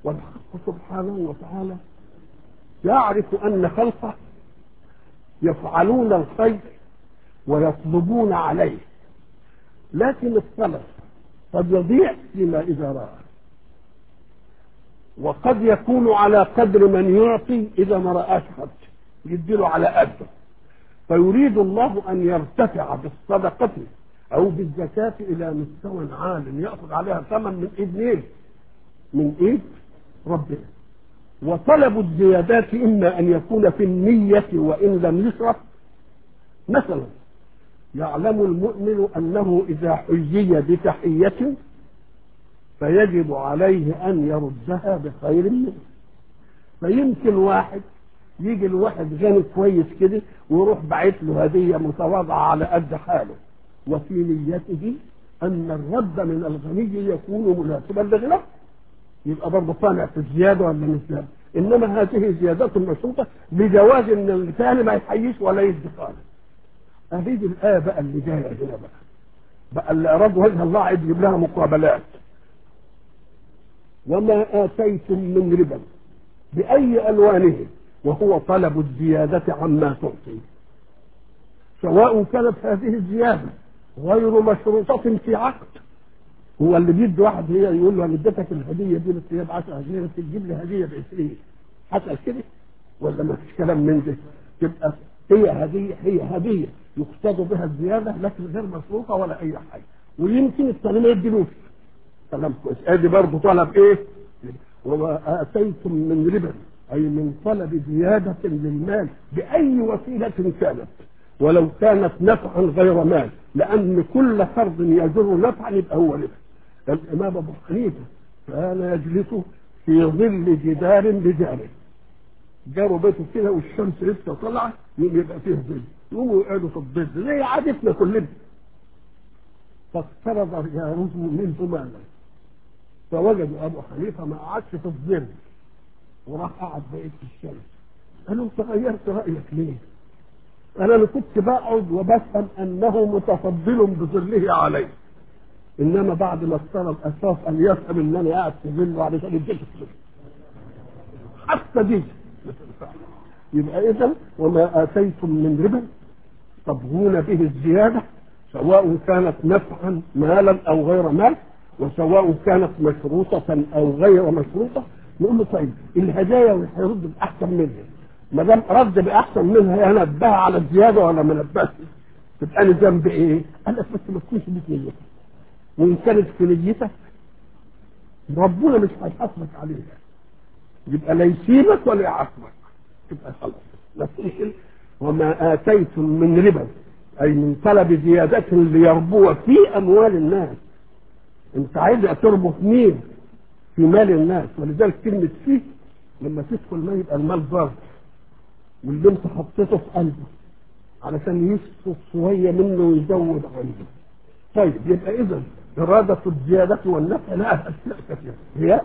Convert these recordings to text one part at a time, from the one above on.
والحق سبحانه وتعالى يعرف أن خلقه يفعلون الخير ويطلبون عليه لكن الطلب قد يضيع فيما إذا رأى وقد يكون على قدر من يعطي إذا ما رآش حد يديله على قده فيريد الله أن يرتفع بالصدقة أو بالزكاة إلى مستوى عال يأخذ عليها ثمن من إيد مين؟ من إيد ربنا وطلب الزيادات إما أن يكون في النية وإن لم يشرف مثلا يعلم المؤمن أنه إذا حيي بتحية فيجب عليه أن يردها بخير منه فيمكن واحد يجي الواحد غني كويس كده ويروح باعت له هدية متواضعة على قد حاله وفي نيته أن الرد من الغني يكون مناسبا لغناه يبقى برضه طالع في الزيادة ولا مش زيادة إنما هذه زيادات مشروطة بجواز إن الثاني ما يحييش ولا يدي خالص هذه الآية بقى اللي جاية هنا بقى بقى اللي أراد وجه الله عايز يجيب لها مقابلات وما آتيتم من ربا بأي ألوانه وهو طلب الزيادة عما تعطي سواء كانت هذه الزيادة غير مشروطة في عقد هو اللي بيدي واحد هي يقول له انا اديتك الهديه دي بس هي ب 10 جنيه بس تجيب لي هديه ب 20 حصل كده ولا ما فيش كلام من ده تبقى هي هديه هي هديه يقصد بها الزياده لكن غير مشروطه ولا اي حاجه ويمكن الثاني ما يديلوش كلام كويس ادي برضه طلب ايه؟ وما اتيتم من ربا اي من طلب زياده للمال باي وسيله كانت ولو كانت نفعا غير مال لان كل فرض يجر نفعا يبقى هو ربا الامام ابو حنيفه كان يجلس في ظل جدار بجاره جاروا بيته كده والشمس لسه طالعه يقوم يبقى فيه ظل يقوموا يقعدوا في الظل زي عادتنا كلنا فاقترض جاره منه مالا فوجدوا ابو حنيفه ما قعدش في الظل وراح قعد بقيت في الشمس قالوا انت غيرت رايك ليه؟ قال انا كنت بقعد وبفهم انه متفضل بظله علي انما بعد ما افترض اساس ان يفهم ان انا قاعد في ظله علشان يديك حتى دي يبقى اذا وما اتيتم من ربا تبغون به الزياده سواء كانت نفعا مالا او غير مال وسواء كانت مشروطه او غير مشروطه نقول له طيب الهدايا هيرد باحسن منها ما دام رد باحسن منها ينبه على الزياده ولا ما نبهش تبقى انا ذنب ايه؟ قال لك بس ما تكونش دي نيتك وان كانت في نيتك ربنا مش هيحاسبك عليها يبقى لا يسيبك ولا يعاقبك تبقى خلاص لكن وما اتيتم من ربا اي من طلب زيادة ليربو في اموال الناس انت عايز تربط مين في مال الناس ولذلك كلمة فيه لما تدخل ما يبقى المال ضرب واللي انت حطيته في قلبه علشان يسقط شوية منه ويزود عنده طيب يبقى اذا إرادة الزيادة والنفع لها أشياء كثيرة هي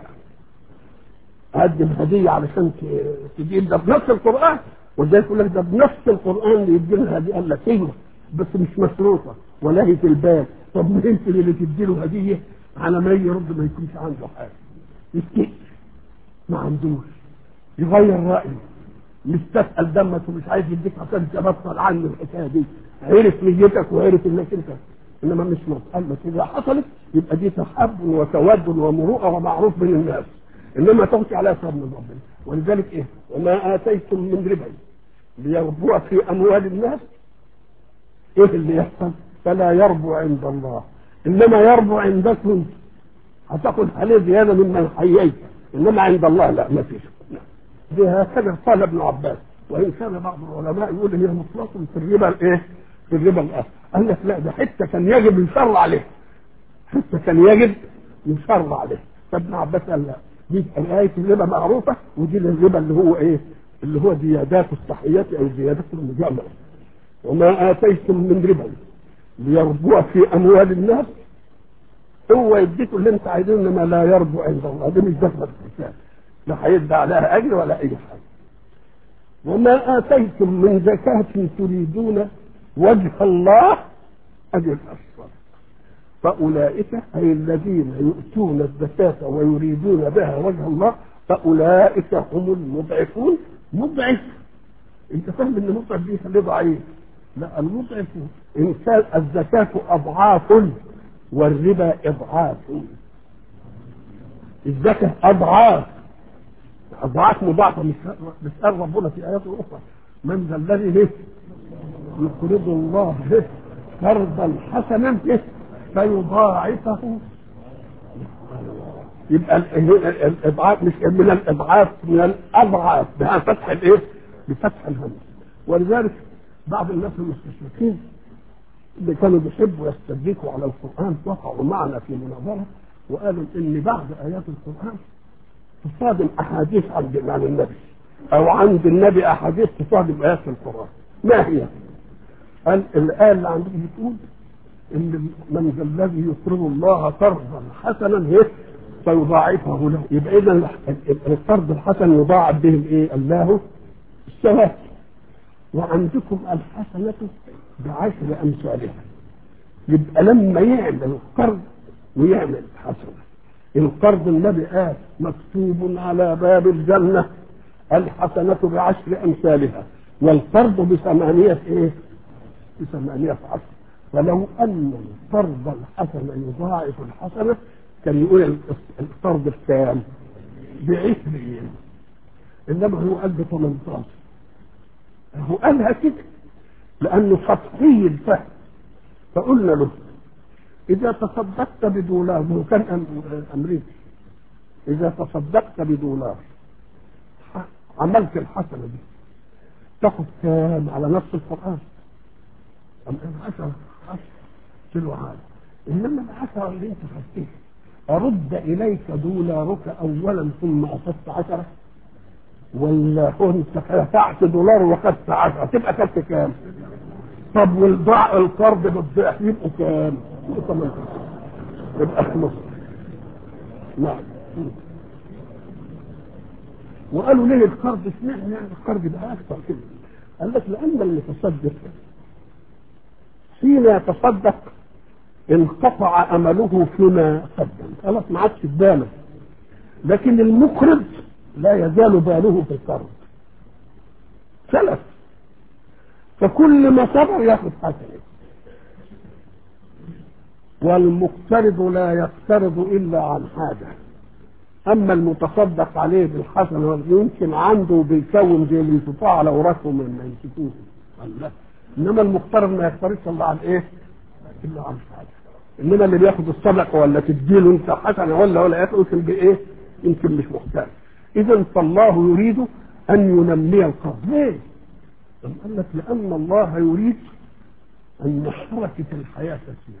قدم هدية علشان تجيب ده بنفس القرآن وده يقول لك ده بنفس القرآن اللي يدي لها هدية قال لك ايوه بس مش مشروطة ولا هي في البال طب ما انت اللي تدي له هدية على ما يرد ما يكونش عنده حاجة يفتكر ما عندوش يغير رأيه مستثقل دمك ومش عايز يديك عشان تبطل عنه الحكايه دي عرف نيتك وعرف انك انت انما مش مسألة اذا حصلت يبقى دي تحب وتود ومروءه ومعروف بين الناس انما تمشي على سبب من ربنا ولذلك ايه وما اتيتم من ربا ليربو في اموال الناس ايه اللي يحصل فلا يربو عند الله انما يربو عندكم هتاخد عليه زياده ممن حييت انما عند الله لا ما فيش دي هكذا قال ابن عباس وان كان بعض العلماء يقول هي مطلق في الربا الايه؟ في الربا الاصل قال لك لا ده حته كان يجب يشرع عليه حته كان يجب يشرع عليه فابن عباس قال لا دي آية الربا معروفة ودي الربا اللي هو ايه؟ اللي هو زيادات الصحية او زيادات المجاملة وما اتيتم من ربا ليربو في اموال الناس هو يديكم اللي انت عايزينه انما لا يربو عند الله دي مش دخلت الحساب لا هيدفع عليها اجر ولا اي حاجه وما اتيتم من زكاه تريدون وجه الله اجر اصفر فاولئك اي الذين يؤتون الزكاه ويريدون بها وجه الله فاولئك هم المضعفون مضعف انت فاهم ان مضعف دي خليه ضعيف لا المضعف ان كان الزكاه اضعاف والربا اضعاف الزكاه اضعاف اضعاف مضاعفه مش مش قال ربنا في ايات اخرى من ذا الذي به يقرض الله به قرضا حسنا به فيضاعفه يبقى الاضعاف مش من الاضعاف من الاضعاف بفتح الايه؟ بفتح الهمز ولذلك بعض الناس المستشرقين اللي كانوا بيحبوا يستدركوا على القران وقعوا معنا في مناظره وقالوا ان بعض ايات القران تصادم احاديث عن عن النبي او عند النبي احاديث تصادم ايات القران ما هي؟ قال الايه اللي عندكم بتقول ان من ذا الذي يقرض الله قرضا حسنا ايه؟ فيضاعفه له يبقى اذا القرض الحسن يضاعف به الايه؟ الله الثواب وعندكم الحسنة بعشر أمثالها يبقى لما يعمل القرض ويعمل حسنة القرض النبي قال مكتوب على باب الجنة الحسنة بعشر أمثالها والقرض بثمانية إيه؟ بثمانية عشر فلو أن القرض الحسن يضاعف الحسنة كان يقول القرض الكام بعشرين إنما هو قال ب 18 هو قالها كده لأنه سطحي الفهم فقلنا له إذا تصدقت بدولار هو كان أمريكي إذا تصدقت بدولار عملت الحسنة دي تاخد كام على نفس القرآن أم عشرة عشرة كيلو عالي إنما العشرة اللي أنت خدتها أرد إليك دولارك أولا ثم أخذت عشرة ولا كنت دفعت دولار واخدت 10 تبقى خدت كام؟ طب والضع القرض بالضعف يبقوا كام؟ يبقوا 18 يبقى 15 نعم وقالوا ليه القرض اشمعنى يعني القرض بقى اكثر كده؟ قال لك لان المتصدق حين يتصدق انقطع امله فيما قدم خلاص ما عادش في باله لكن المقرض لا يزال باله في القرض سلف فكل ما صبر ياخذ حسنه والمقترض لا يقترض الا عن حاجه اما المتصدق عليه بالحسنه يمكن عنده بيكون زي اللي ينفقوا على اوراقهم ما يمسكوه الله انما المقترض ما يقترضش الا عن ايه؟ الا عن حاجه انما اللي بياخد الصدقه ولا تديله انت حسنه ولا ولا ياخد بايه؟ يمكن مش محتاج اذا فالله يريد ان ينمي القرض ليه؟ قال لك لان الله يريد ان حركه الحياه تسير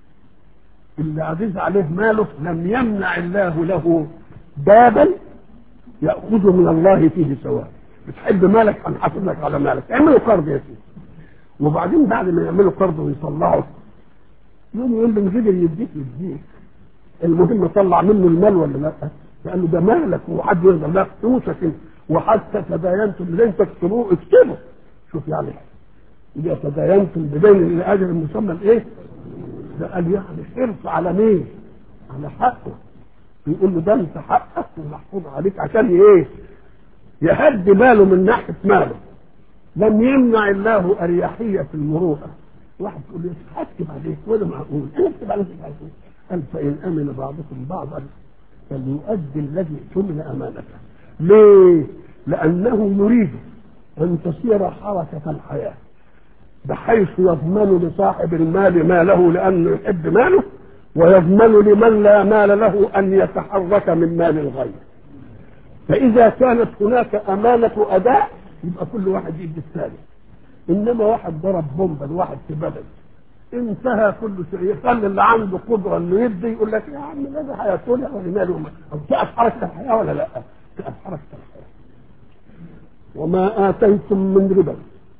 اللي عزيز عليه ماله لم يمنع الله له بابا ياخذ من الله فيه ثواب بتحب مالك هنحاسب لك على مالك اعملوا قرض يا سيدي وبعدين بعد ما يعملوا قرض ويطلعوا يوم يقول له قدر يديك يديك المهم طلع منه المال ولا لا لانه ده مالك وحد يقدر لا فلوسك وحتى تداينتم بدين تكتبوه اكتبوا شوف يعني اذا تداينتم بدين لاجل المسمى الايه؟ ده قال يعني حرص على مين؟ على حقه يقول له ده انت حقك ومحفوظ عليك عشان ايه؟ يهدي باله من ناحيه ماله لم يمنع الله اريحيه المروءه واحد يقول لي اكتب عليك ولا معقول اكتب عليك قال فان امن بعضكم بعضا فليؤدي الذي اؤتمن امانته ليه؟ لانه يريد ان تسير حركه الحياه بحيث يضمن لصاحب المال ماله لانه يحب ماله ويضمن لمن لا مال له ان يتحرك من مال الغير فاذا كانت هناك امانه اداء يبقى كل واحد يدي الثاني انما واحد ضرب بومبا لواحد في بلد انتهى كل شيء يخلي اللي عنده قدره انه يدي يقول لك يا عم ده هياكل ولا ماله او تقف حركه الحياه ولا لا؟ تقف حركه الحياه وما اتيتم من ربا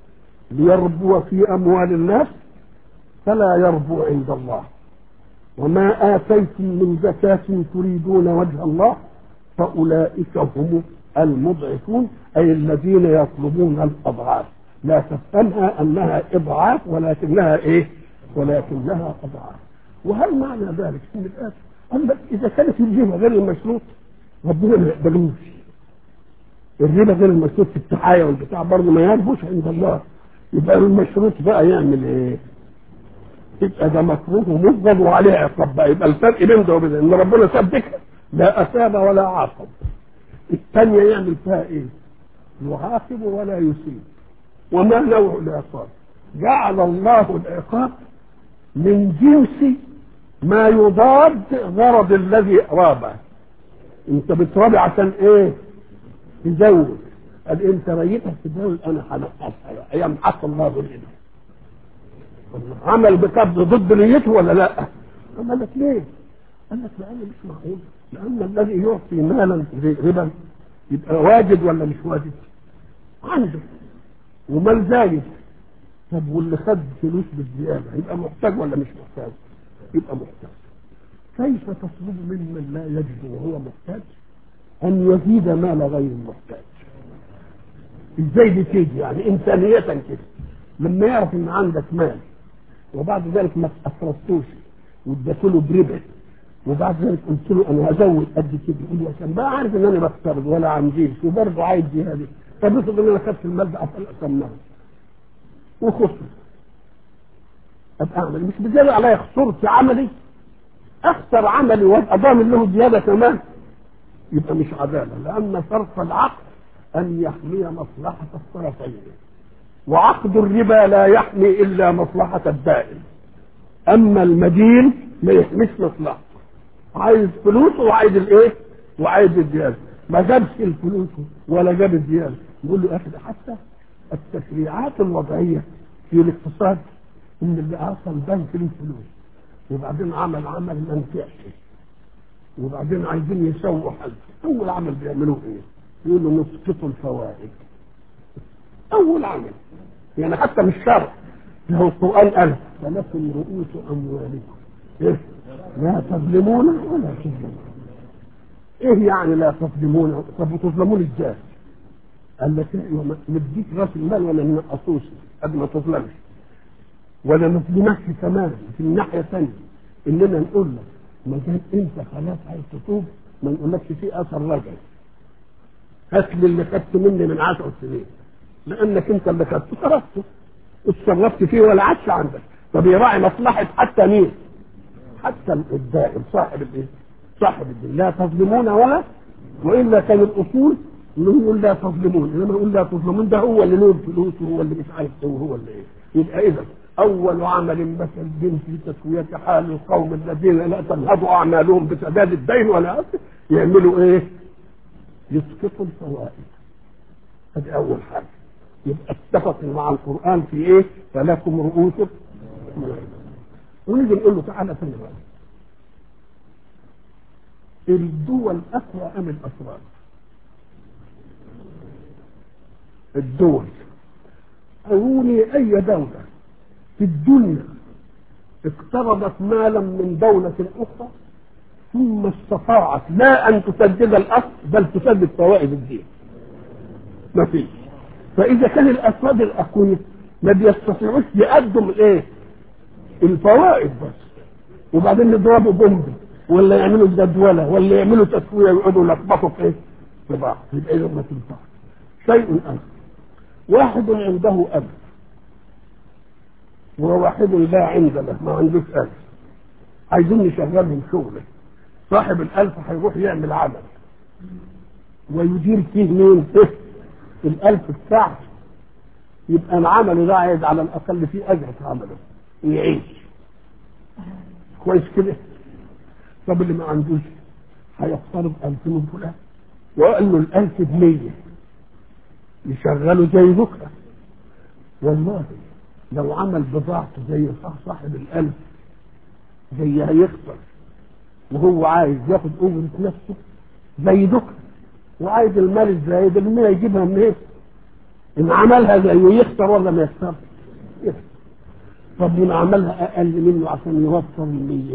ليربو في اموال الناس فلا يربو عند الله وما اتيتم من زكاه تريدون وجه الله فاولئك هم المضعفون اي الذين يطلبون الاضعاف لا تفهمها انها اضعاف ولكنها ايه؟ ولكنها اضعاف وهل معنى ذلك ان الايه قال لك اذا كانت الجهه غير المشروط ربنا ما يقبلوش الربا غير المشروط في التحايا والبتاع برضه ما يربوش عند الله يبقى المشروط بقى يعمل ايه؟ يبقى ده مكروه ومبغض وعليه عقاب بقى يبقى الفرق بين ده وبين ده ان ربنا ساب ذكر لا اثاب ولا عاقب الثانيه يعمل فيها ايه؟ يعاقب ولا يسيب وما نوع العقاب؟ جعل الله العقاب من جنس ما يضاد غرض الذي رابه انت بترابي عشان ايه؟ تزود قال انت ريتها تزود انا هنقصها بقى ايام حق الله بالإيمان عمل بقبض ضد نيته ولا لا؟ قال لك ليه؟ قال لك لأنه مش معقول لأن الذي يعطي مالا ربا يبقى واجد ولا مش واجد؟ عنده ومال زايد طب واللي خد فلوس بالزيادة يبقى محتاج ولا مش محتاج؟ يبقى محتاج كيف تطلب ممن لا يجد وهو محتاج أن يزيد مال غير المحتاج؟ ازاي دي تيجي يعني إنسانية كده لما يعرف إن عندك مال وبعد ذلك ما افرضتوش واديت له بربع وبعد ذلك قلت له انا هزود قد كده يقول لي عشان بقى عارف ان انا بقترض ولا عنديش وبرضه عايز جهادي طب افرض ان انا خدت المال ده اكمله وخسر ابقى اعمل مش بزياده عليا خسرت في عملي اخسر عملي وابقى ضامن له زياده كمان يبقى مش عداله لان شرط العقد ان يحمي مصلحه الطرفين وعقد الربا لا يحمي الا مصلحه الدائن اما المدين ما يحميش مصلحته عايز فلوسه وعايز الايه وعايز الزياده ما جابش الفلوس ولا جاب الزياده يقول له اخي حتى التشريعات الوضعيه في الاقتصاد ان اللي اعطى البنك له فلوس وبعدين عمل عمل ما نفعش وبعدين عايزين يسووا حل اول عمل بيعملوه ايه؟ يقولوا نسقط الفوائد اول عمل يعني حتى مش شرع هو القران قال فلكم رؤوس اموالكم إيه؟ لا تظلمون ولا تظلمون ايه يعني لا تظلمون طب وتظلمون ازاي قال لك ايوه نديك راس المال ولا ننقصوش قبل ما تظلمش ولا نظلمكش كمان في الناحيه الثانيه اننا نقول لك ما دام انت خلاص عايز تتوب ما نقولكش في اثر رجعي هات لي اللي خدته مني من 10 سنين لانك انت اللي خدته صرفته اتصرفت فيه ولا عادش عندك طب يراعي مصلحه حتى مين؟ حتى الدائم صاحب الايه؟ صاحب الدين لا تظلمون ولا والا كان الاصول انه يقول لا تظلمون انما يقول لا تظلمون ده هو اللي له الفلوس وهو اللي مش عارف ايه وهو اللي ايه يبقى اذا اول عمل مثل الدين في تسويه حال القوم الذين لا تنهض اعمالهم بسداد الدين ولا أصل يعملوا ايه؟ يسقطوا الفوائد هذه اول حاجه يبقى اتفق مع القران في ايه؟ فلكم رؤوس ونيجي نقول له تعالى ثاني بقى الدول اقوى ام الافراد؟ الدول أروني أي دولة في الدنيا اقترضت مالا من دولة أخرى ثم استطاعت لا أن تسدد الأصل بل تسدد فوائد الدين ما فيش فإذا كان الأفراد الأقوياء ما بيستطيعوش يقدم الإيه؟ الفوائد بس وبعدين يضربوا بومب ولا يعملوا جدولة ولا يعملوا تسوية ويقعدوا يلخبطوا في إيه؟ في بعض يبقى إذا ما تنفعش شيء آخر واحد عنده أب وواحد لا عند له ما عندوش أب عايزين نشغلهم شغله صاحب الألف هيروح يعمل عمل ويدير فيه مين؟ إيه؟ الألف بتاعه يبقى العمل ده عايز على الأقل فيه أجر في عمله يعيش كويس كده طب اللي ما عندوش هيقترض ألف من فلان وقال له الألف بمية يشغله زي بكره والله لو عمل بضاعته زي صح صاحب الألف زي هيخسر وهو عايز ياخد أجرة نفسه زي دكر وعايز المال الزايد المية يجيبها منين؟ إن عملها زيه يخسر ولا ما يخسرش؟ يخسر طب إن عملها أقل منه عشان يوفر المية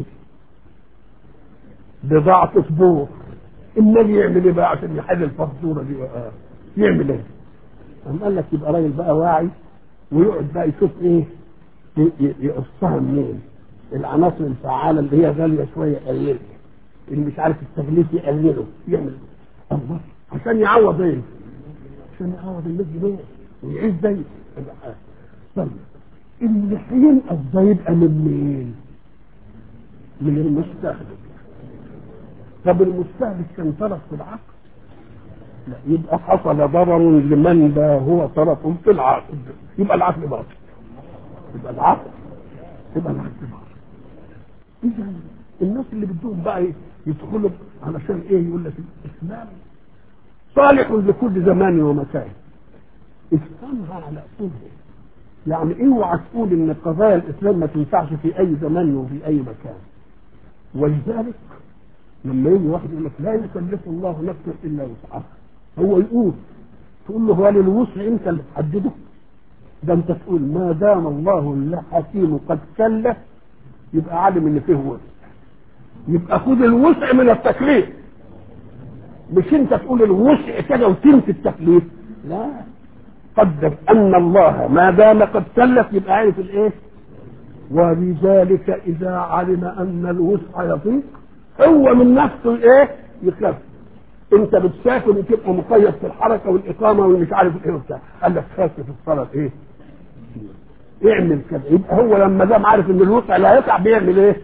بضاعة أسبوع النبي يعمل إيه بقى عشان يحل الفاتورة دي بقى؟ يعمل إيه؟ قام قال لك يبقى راجل بقى واعي ويقعد بقى يشوف ايه يقصها منين العناصر الفعاله اللي هي غاليه شويه يقللها اللي مش عارف التغليف يقلله يعمل الله عشان يعوض ايه عشان يعوض ال 100 جنيه ويعيش زي طيب اللي هينقص ده يبقى من مين؟ من المستهلك طب المستهلك كان طرف في العقد لا يبقى حصل ضرر لمن لا هو طرف في العقد يبقى العقد باطل يبقى العقد يبقى العقد باطل اذا الناس اللي بدهم بقى يدخلوا علشان ايه يقول لك الاسلام صالح لكل زمان ومكان افهمها على اصولها يعني اوعى تقول ان قضايا الاسلام ما تنفعش في اي زمان وفي اي مكان ولذلك لما يجي واحد يقول لك لا يكلف الله نفسا الا وسعها هو يقول تقول له هو للوسع انت اللي تحدده ده انت تقول ما دام الله الحكيم قد كلف يبقى عالم ان فيه وسع يبقى خد الوسع من التكليف مش انت تقول الوسع كده وتنفي التكليف لا قدر ان الله ما دام قد كلف يبقى عارف الايه ولذلك اذا علم ان الوسع يضيق هو من نفسه ايه يخاف انت بتسافر وتبقى مقيد في الحركه والاقامه والمش عارف ايه وبتاع قال لك خاف في الصلاه ايه اعمل كده يبقى هو لما دام عارف ان الوسع لا يقع بيعمل ايه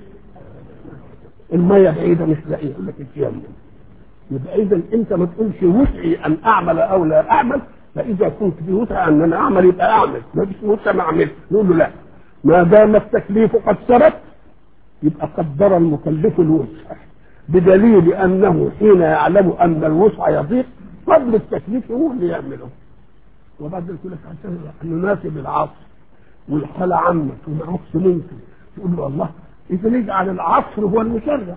الميه بعيده مش لاقيه يقول لك التيمم يبقى اذا انت ما تقولش وسعي ان اعمل او لا اعمل فاذا كنت في وسع ان انا اعمل يبقى اعمل ما فيش وسع ما اعمل نقول له لا ما دام التكليف قد ثبت يبقى قدر المكلف الوسع بدليل انه حين يعلم ان الوسع يضيق قبل التكليف هو اللي يعمله وبعد يقول لك عشان نناسب العصر والحاله عامه والعكس ممكن تقول له الله اذا نجعل العصر هو المشرع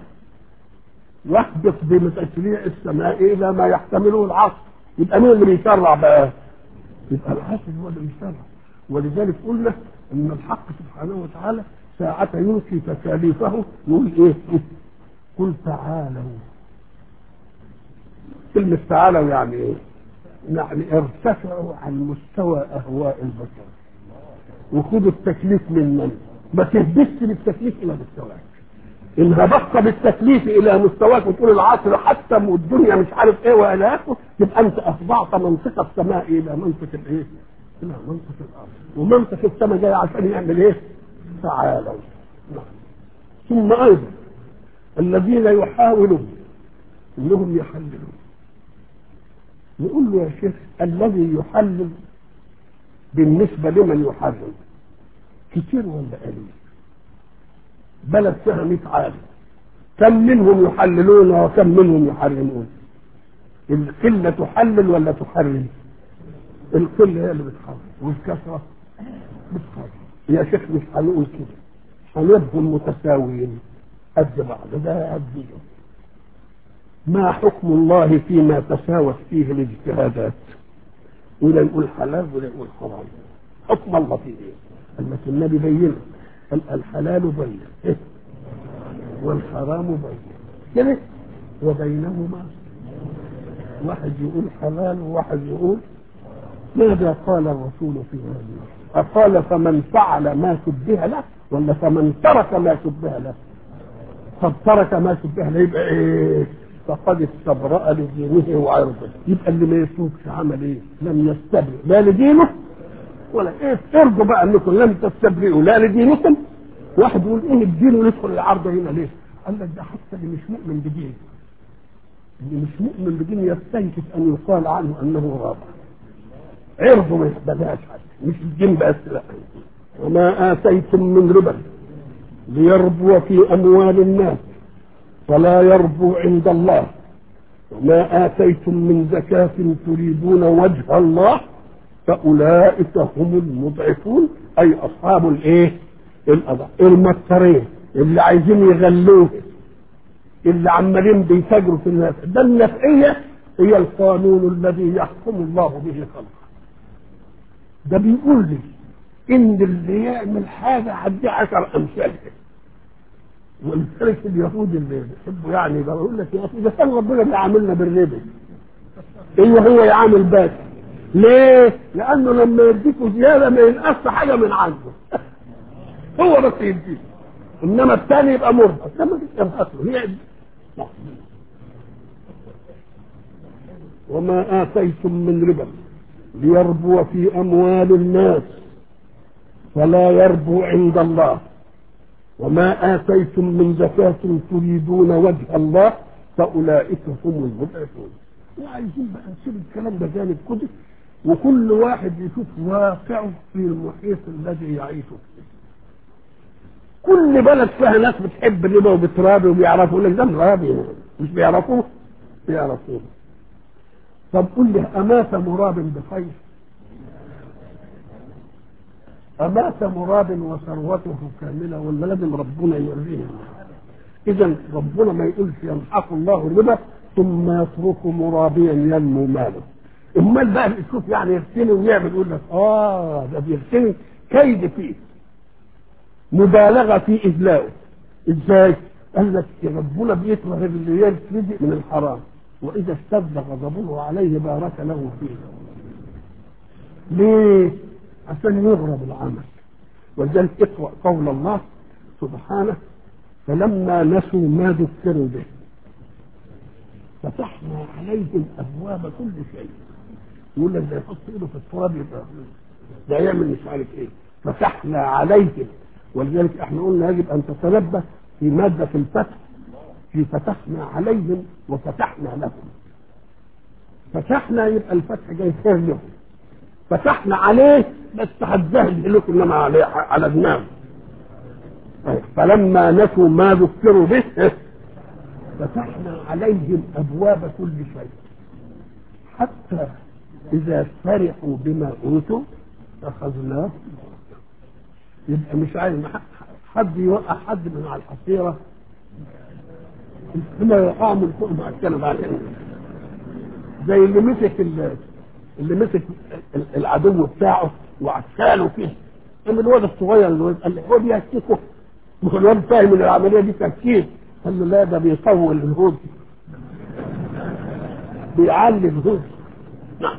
واحدث بتشريع السماء الى ما يحتمله العصر يبقى مين اللي بيشرع بقى؟ يبقى العصر هو اللي بيشرع ولذلك قلنا ان الحق سبحانه وتعالى ساعة ينفي تكاليفه يقول ايه؟ قل تعالوا كلمة تعالوا يعني ايه؟ يعني ارتفعوا عن مستوى اهواء البشر وخذوا التكليف من من؟ ما تهبطش بالتكليف الى مستواك ان هبطت بالتكليف الى مستواك وتقول العصر حتى والدنيا مش عارف ايه والى اخره يبقى انت اخضعت منطق السماء الى منطق الايه؟ الى منطق الارض ومنطق السماء جاي عشان يعمل ايه؟ تعالوا ثم ايضا الذين يحاولون انهم يحللون نقول له يا شيخ الذي يحلل بالنسبه لمن يحرم كتير ولا قليل بلد فيها 100 عالم كم منهم يحللون وكم منهم يحرمون القله تحلل ولا تحرم القله هي اللي بتحرم والكثره بتحرم يا شيخ مش هنقول كده هنبهم متساويين قد بعض ده قد ده ما حكم الله فيما تساوت فيه الاجتهادات ولا نقول حلال ولا نقول حرام حكم الله فيه ايه؟ قال لك النبي بين الحلال بين إيه؟ والحرام بين كده وبينهما واحد يقول حلال وواحد يقول ماذا قال الرسول في هذا أقال فمن فعل ما شبه له ولا فمن ترك ما شبه له طب ترك ما شبه له يبقى ايه فقد استبرأ لدينه وعرضه يبقى اللي ما يسوقش عمل ايه لم يستبرئ لا لدينه ولا ايه ارجوا بقى انكم لم تستبرئوا لا لدينكم واحد يقول ايه الدين ويدخل العرض هنا ليه قال لك ده حتى اللي مش مؤمن بدين اللي مش مؤمن بدين يستنكف ان يقال عنه انه رابع عرضه ما يقبلهاش حتى مش الدين بس لا وما اتيتم من ربا ليربو في اموال الناس فلا يربو عند الله وما آتيتم من زكاة تريدون وجه الله فأولئك هم المضعفون أي أصحاب الإيه؟ الأضع المكرين اللي عايزين يغلوه اللي عمالين بيتاجروا في الناس ده النفعية هي القانون الذي يحكم الله به خلقه ده بيقول لي إن اللي يعمل حاجة عدي عشر أمثالها ولذلك اليهود اللي بيحبوا يعني بقول لك يا اخي ده كان ربنا بيعاملنا بالربا ايه هو يعامل بس ليه؟ لانه لما يديكوا زياده ما ينقص حاجه من عنده هو بس يديك انما الثاني يبقى مرهق ده ما فيش ارهاق له هي وما اتيتم من ربا ليربو في أموال الناس فلا يربو عند الله وما آتيتم من زكاة تريدون وجه الله فأولئك هم المضعفون وعايزين بقى نسيب الكلام ده جانب كده وكل واحد يشوف واقعه في المحيط الذي يعيش فيه كل بلد فيها ناس بتحب الربا وبترابي وبيعرفوا لك ده مرابي مش بيعرفوه بيعرفوه طب قل لي أمات مراب بخير أمات مراب وثروته كاملة ولا لازم ربنا يوريه إذا ربنا ما يقولش يمحق الله الربا ثم يترك مرابيا ينمو ماله امال بقى يشوف يعني يغتني ويعمل يقول لك اه ده بيغتني كيد فيه مبالغه في اذلائه ازاي؟ قال لك ربنا بيكره اللي يرتدي من الحرام واذا اشتد غضبه عليه بارك له فيه ليه؟ عشان يغرب العمل ولذلك اقرا قول الله سبحانه فلما نسوا ما ذكروا به فتحنا عليهم ابواب كل شيء يقول لك ده يحط ايده في التراب يبقى ده يعمل مش عارف ايه فتحنا عليهم ولذلك احنا قلنا يجب ان تتنبه في ماده الفتح في فتحنا عليهم وفتحنا لهم فتحنا يبقى الفتح جاي خير لهم فتحنا عليه بس هتزهد لكم انما عليه على دماغه فلما نسوا ما ذكروا به فتحنا عليهم ابواب كل شيء حتى اذا فرحوا بما اوتوا اخذناه يبقى مش عايز حد يوقع حد من على الحصيره هنا يقع من فوق مع الكلام عليه زي اللي مسك اللي مسك العدو بتاعه وعساله فيه اما الواد الصغير اللي قال له هو بيهتكه الواد فاهم ان العمليه دي تفكير قال له لا ده بيطول الهود بيعلي الهود نعم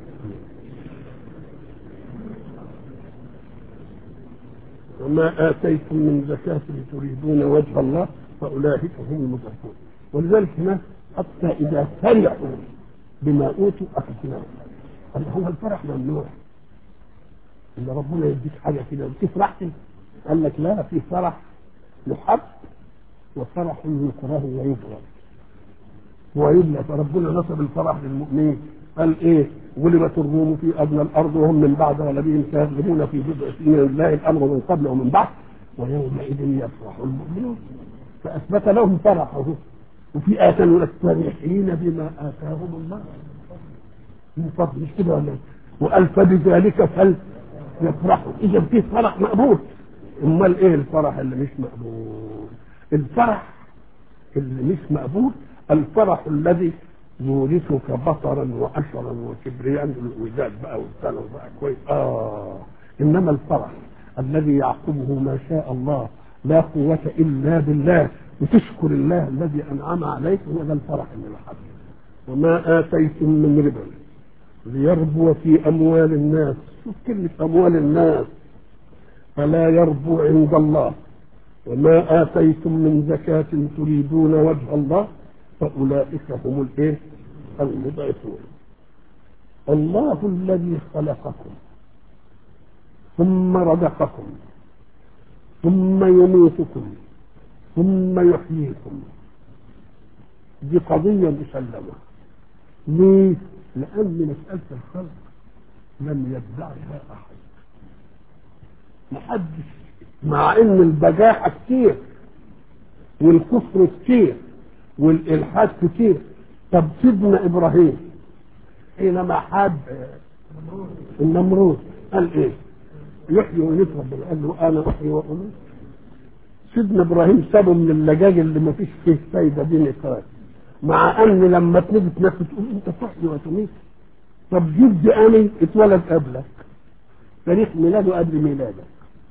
وما آتيتم من زكاة تريدون وجه الله فأولئك هم المضعفون ولذلك هناك حتى إذا فرحوا بما أوتوا أخذناهم قال هو الفرح ممنوع إن ربنا يديك حاجة كده وتفرح قال لك لا في فرح يحب وفرح يكره ويبغض ويبلى فربنا نصب الفرح للمؤمنين قال ايه غلبت الروم في ادنى الارض وهم من بعد غلبهم كاذبون في بضع سنين لله الامر من قبل ومن بعد ويومئذ يفرح المؤمنون فاثبت لهم فرحه وفي آية يقول لك فرحين بما آتاهم الله من فضل مش كده ولا وقال فبذلك فليفرحوا إذا في فرح مقبول أمال إيه الفرح اللي مش مقبول؟ الفرح اللي مش مقبول الفرح الذي يورثك بطرا وأشرا وكبرياء الوداد بقى والسلام بقى كويس آه إنما الفرح الذي يعقبه ما شاء الله لا قوة إلا بالله وتشكر الله الذي أنعم عليك هو ده الفرح اللي لحد وما آتيتم من ربا ليربو في أموال الناس شوف كلمة أموال الناس فلا يربو عند الله وما آتيتم من زكاة تريدون وجه الله فأولئك هم الإيه؟ المضعفون الله الذي خلقكم ثم رزقكم ثم يميتكم ثم يحييكم دي قضية مسلمة ليه؟ لأن مسألة الخلق لم يدعها أحد محدش مع ان البجاحة كتير والكفر كتير والإلحاد كتير طب سيدنا إبراهيم حينما حاب النمرود قال إيه؟ يحيي ويميت ربنا قال له أنا أحيي وأميت سيدنا إبراهيم سابه من اللجاج اللي ما فيش فيه فايدة دي نقاش مع أن لما تيجي تنفس تقول أنت تحيي وتميت طب جد أني اتولد قبلك تاريخ ميلاده قبل ميلادك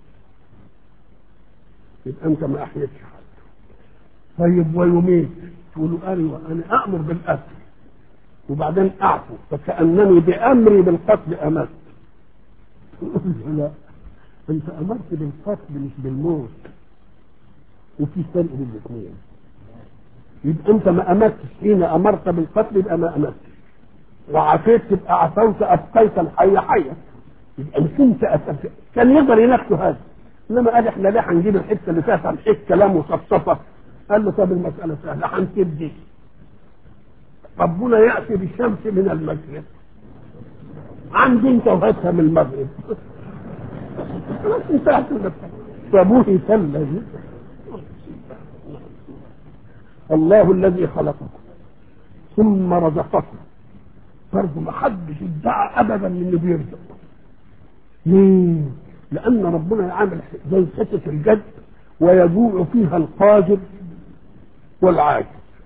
يبقى أنت ما أحييتش حد طيب ويميت تقول ايوه انا امر بالقتل وبعدين اعفو فكانني بامري بالقتل امرت لا انت امرت بالقتل مش بالموت وفي فرق بين الاثنين يبقى انت ما امرتش حين امرت بالقتل يبقى ما امرتش وعافيت تبقى عفوت ابقيت الحي حيا يبقى مش انت أسفت. كان يقدر ينفذ هذا انما قال احنا ليه هنجيب الحته اللي فيها تمحيك كلام وصفصفه قال له طب المساله سهله هنسيب دي ربنا ياتي بالشمس من المشرق عندي انت وهاتها من المغرب خلاص انتهت المساله فبهت الذي الله الذي خلقكم ثم رزقكم برضه ما حدش ادعى ابدا انه بيرزق ليه؟ لان ربنا يعمل زي حته الجد ويجوع فيها القادر والعاجز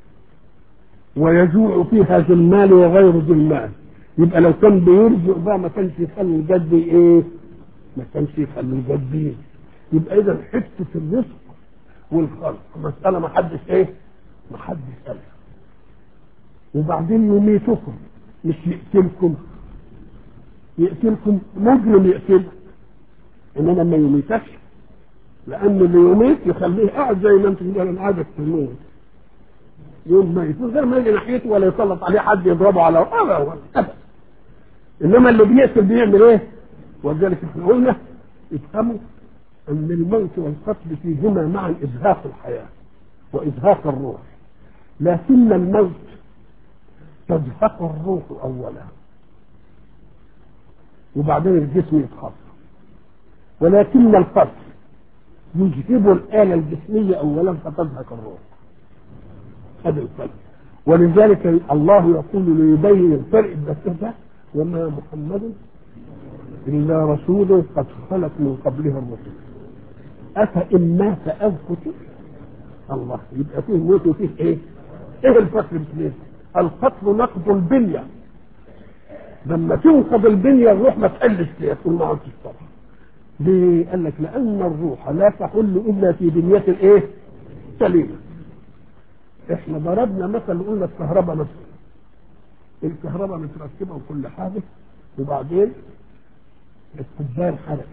ويجوع فيها ذو المال وغير ذو المال يبقى لو كان بيرزق بقى ما كانش يخلي الجد ايه؟ ما كانش يخلي الجد ايه؟ يبقى اذا حته الرزق والخلق مساله ما حدش ايه؟ ما حدش قالها وبعدين يميتكم مش يقتلكم يقتلكم مجرم يقتلك انما ما يميتكش لان اللي يميت يخليه قاعد زي ما انت تقول انا عايزك تموت يوم ما يفوز غير ما يجي ناحيته ولا يسلط عليه حد يضربه على ابدا ابدا انما اللي بيقتل بيعمل ايه؟ ولذلك احنا قلنا افهموا ان الموت والقتل فيهما معا ازهاق الحياه وازهاق الروح لكن الموت تزهق الروح اولا وبعدين الجسم يتخطى ولكن القتل يجهب الآلة الجسمية أولا فتزهق الروح هذا الفرق ولذلك الله يقول ليبين الفرق بس ده وما محمد إلا رسول قد خلت من قبله الرسل أفإن مات أو قتل الله يبقى فيه موت وفيه إيه؟ إيه الفرق بين القتل نقض البنية لما تنقض البنية الروح ما تحلش فيها تكون ما عرفتش طبعا ليه؟ قال لك لأن الروح لا تحل إلا في بنية الإيه؟ سليمة احنا ضربنا مثل قلنا الكهرباء مثلا الكهرباء متركبه وكل حاجه وبعدين الكوبايه انحرقت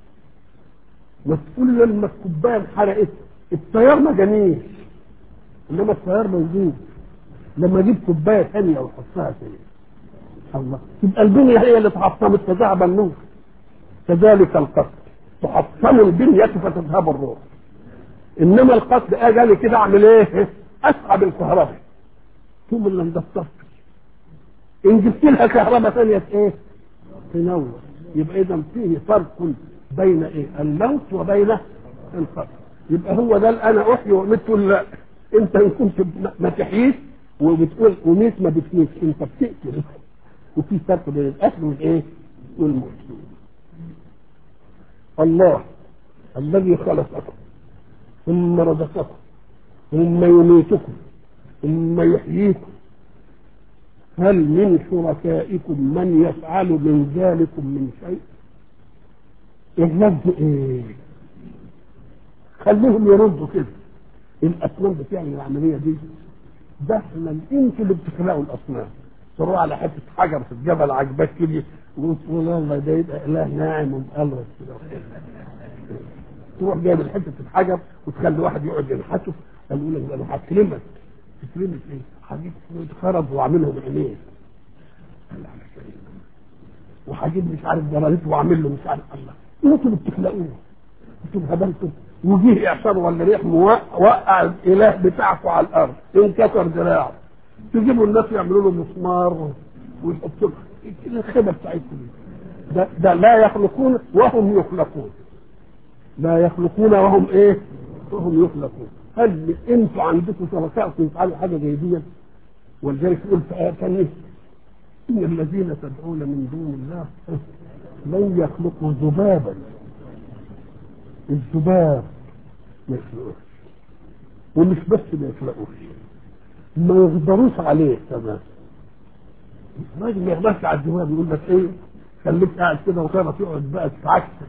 وتقول لما الكوبايه انحرقت التيار ما جانيش انما التيار موجود لما اجيب كوبايه ثانيه واحطها ثانيه الله يبقى البنيه هي اللي تحطمت فذهب النور كذلك القتل تحطم البنيه فتذهب الروح انما القتل اجي كده اعمل ايه؟ اسحب الكهرباء ثم اللي مدفتر ان جبت لها كهرباء ثانيه ايه؟ تنور يبقى اذا فيه فرق بين ايه؟ الموت وبين القتل يبقى هو ده اللي انا احيي واميت تقول لا انت ان كنت ما تحييش وبتقول وميت ما بتميتش انت بتقتل وفي فرق بين القتل والايه؟ والموت الله الذي خلقكم ثم رزقكم ثم يميتكم ثم يحييكم هل من شركائكم من يفعل من ذلكم من شيء اللفظ ايه خليهم يردوا كده الاصنام بتعمل العمليه دي ده احنا انتوا اللي بتخلقوا الاصنام تروح على حته حجر في الجبل عجبك كده وتقول والله ده يبقى اله ناعم ومقلص كده تروح جايب حته الحجر وتخلي واحد يقعد ينحته قال يقول لك انا هكلمك تكلمك ايه؟ هجيب خرب واعملهم عينين قال على كريم وهجيب مش عارف جراريت واعمل له مش عارف الله انتوا اللي بتخلقوه انتوا هبلتوا وجيه اعصار ولا ريح وقع الاله بتاعكم على الارض انكسر دراعه تجيبوا الناس يعملوا له مسمار ويحطوا الخيبه بتاعتكم ده, ده لا يخلقون وهم يخلقون لا يخلقون وهم ايه؟ وهم يخلقون هل انتوا عندكم شركائكم يفعلوا حاجه زي دي ولذلك يقول في ايه ثانيه ان الذين تدعون من دون الله لن يخلقوا ذبابا الذباب ما يخلقوش ومش بس ما يخلقوش ما يقدروش عليه كمان الراجل ما يقدرش على الذباب يقول لك ايه خليك قاعد كده وتعرف تقعد بقى تتعكس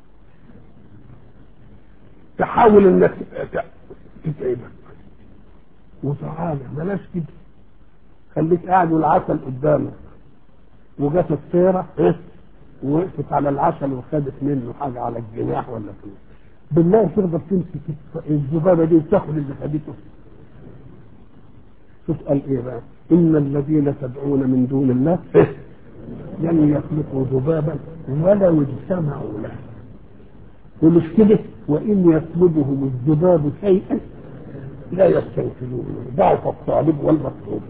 تحاول انك تتعبك وتعالى بلاش كده خليك قاعد والعسل قدامك وجت الطيرة ايه ووقفت على العسل وخدت منه حاجة على الجناح ولا كده بالله تقدر تمسك الذبابة دي وتاخد اللي خدته شوف قال ايه بقى ان الذين تدعون من دون الله لن يخلقوا ذبابا ولو اجتمعوا له ومش كده وان يطلبهم الذباب شيئا لا يستنفذون ضعف الطالب والمطلوب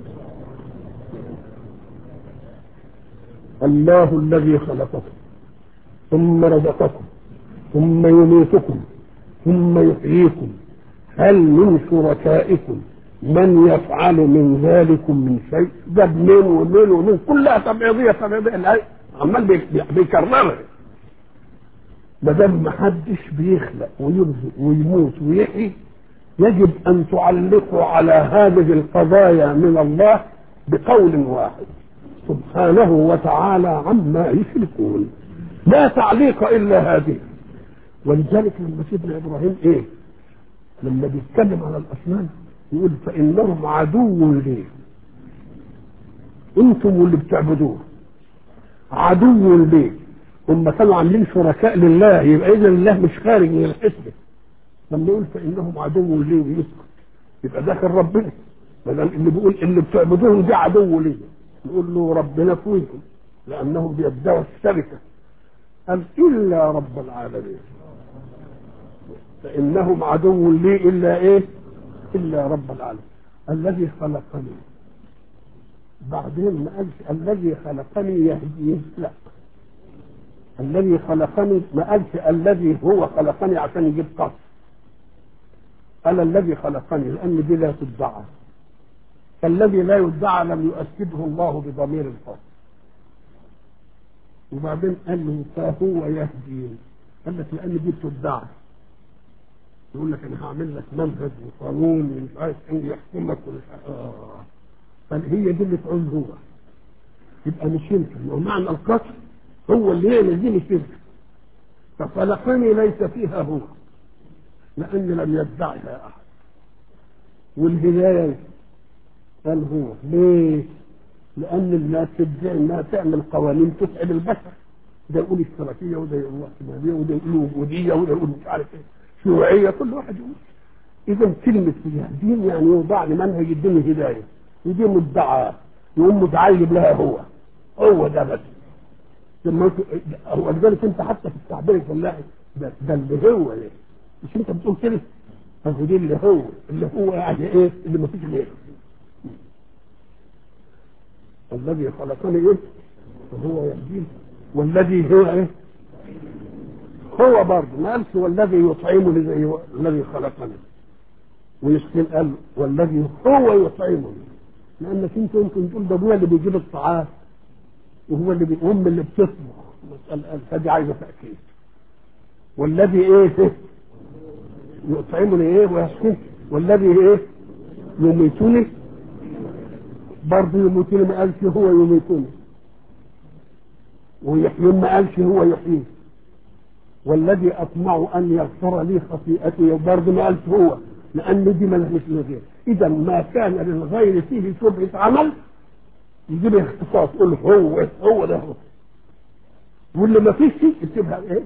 الله الذي خلقكم ثم رزقكم ثم يميتكم ثم يحييكم هل من شركائكم من يفعل من ذلكم من شيء ده منين ومنين ومنين كلها تبعيضيه تبعيضيه الآية عمال بي- بيكررها ما دام محدش بيخلق ويرزق ويموت ويحيي يجب ان تعلقوا على هذه القضايا من الله بقول واحد سبحانه وتعالى عما يشركون لا تعليق الا هذه ولذلك لما سيدنا ابراهيم ايه لما بيتكلم على الاصنام يقول فانهم عدو لي انتم اللي بتعبدوه عدو لي هم كانوا عاملين شركاء لله يبقى اذا الله مش خارج من الحسبه لما يقول فانهم عدو لي ويسكت يبقى داخل ربنا ما دام اللي بيقول اللي بتعبدوهم ده عدو لي نقول له ربنا فوقكم لانهم بيبداوا الشركه قال الا رب العالمين فانهم عدو لي الا ايه الا رب العالمين الذي خلقني بعدين ما قالش الذي خلقني يهديه لا الذي خلقني ما قالش الذي هو خلقني عشان يجيب قصر قال الذي خلقني لان دي لا تدعى فالذي لا يدعى لم يؤكده الله بضمير الفصل وبعدين قال له فهو يهدين قال لك لان دي بتدعى يقول لك انا هعمل لك منهج وقانون ومش عارف ايه يحكمك ومش عارف اه فهي دي اللي تعوز هو يبقى مش يمكن ومعنى القصر هو اللي يعمل دي مش يمكن فخلقني ليس فيها هو لأن لم يدعها أحد والهداية قال هو ليه؟ لأن الناس تدعي إنها تعمل قوانين تسعد البشر ده يقول اشتراكية وده يقول احتمالية وده يقول وجودية وده يقول مش عارف ايه شيوعية كل واحد يقول إذا كلمة دين يعني يوضع لي منهج الدين هداية ودي مدعاة يقوم متعلم لها هو هو ده بس لما انت- هو لذلك انت حتى في التعبير الفلاحي ده, ده اللي هو ده مش انت بتقول كده فهو دي اللي هو اللي هو يعني ايه اللي ما فيش غيره الذي خلقني ايه وهو يهديني والذي هو ايه هو برضه ما قالش والذي يطعمني زي الذي خلقني ويسكن قال والذي هو يطعمني لانك انت يمكن تقول ده ابويا اللي بيجيب الطعام وهو اللي بيقوم اللي بتطبخ مسألة فدي عايزه تاكيد والذي ايه يطعمني ايه ويسكن والذي ايه يميتني برضه يميتني ما قالش هو يميتني ويحيي ما قالش هو يحيي والذي اطمع ان يغفر لي خطيئتي برضه ما قالش هو لان دي ملهاش غير اذا ما كان للغير فيه شبهه عمل يجيب اختصاص يقول هو هو ده هو واللي ما فيش شيء يكتبها ايه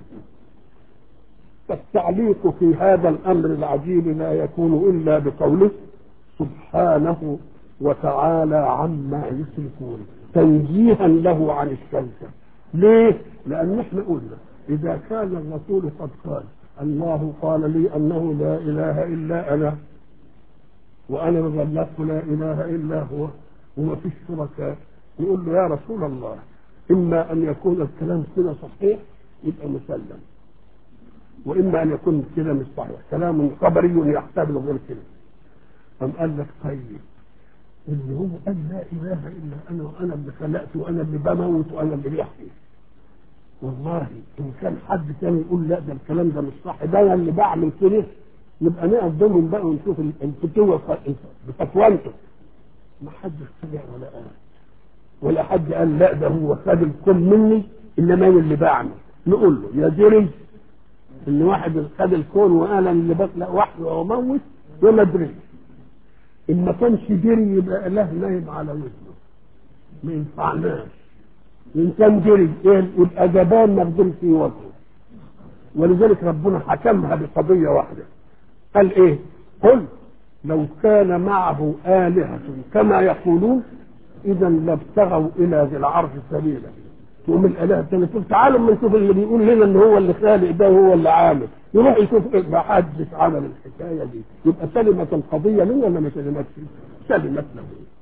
فالتعليق في هذا الامر العجيب لا يكون الا بقوله سبحانه وتعالى عما يشركون تنزيها له عن الشرك ليه؟ لان احنا قلنا اذا كان الرسول قد قال الله قال لي انه لا اله الا انا وانا بلغت لا اله الا هو وما فيش شركاء يقول له يا رسول الله اما ان يكون الكلام كده صحيح يبقى مسلم واما ان يكون كده مش صحيح كلام خبري يحتمل غير كده قام قال لك طيب اللي هو قال لا اله الا انا وانا اللي خلقت وانا اللي بموت وانا اللي بيحيي والله ان كان حد تاني يقول لا ده الكلام ده مش صح ده انا اللي بعمل كده نبقى نقف بينهم بقى ونشوف الفتوى بفتوانته ما حدش طلع ولا قال ولا حد قال لا ده هو خد الكل مني انما انا اللي بعمل نقول له يا دري ان واحد خد الكون وقال انا اللي بخلق وحده واموت وما ادري ان ما كانش دري يبقى اله نايم على وزنه ما ينفعناش ان كان دري ايه يبقى جبان مقدور في وجهه ولذلك ربنا حكمها بقضيه واحده قال ايه قل لو كان معه آلهة كما يقولون إذا لابتغوا إلى ذي العرش سبيلا تقوم الآلهة الثانية تقول تعالوا ما نشوف اللي بيقول لنا إن هو اللي خالق ده وهو اللي عامل يروح يشوف إيه ما حدش عمل الحكاية دي يبقى سلمت القضية منه ولا ما سلمتش؟ سلمت له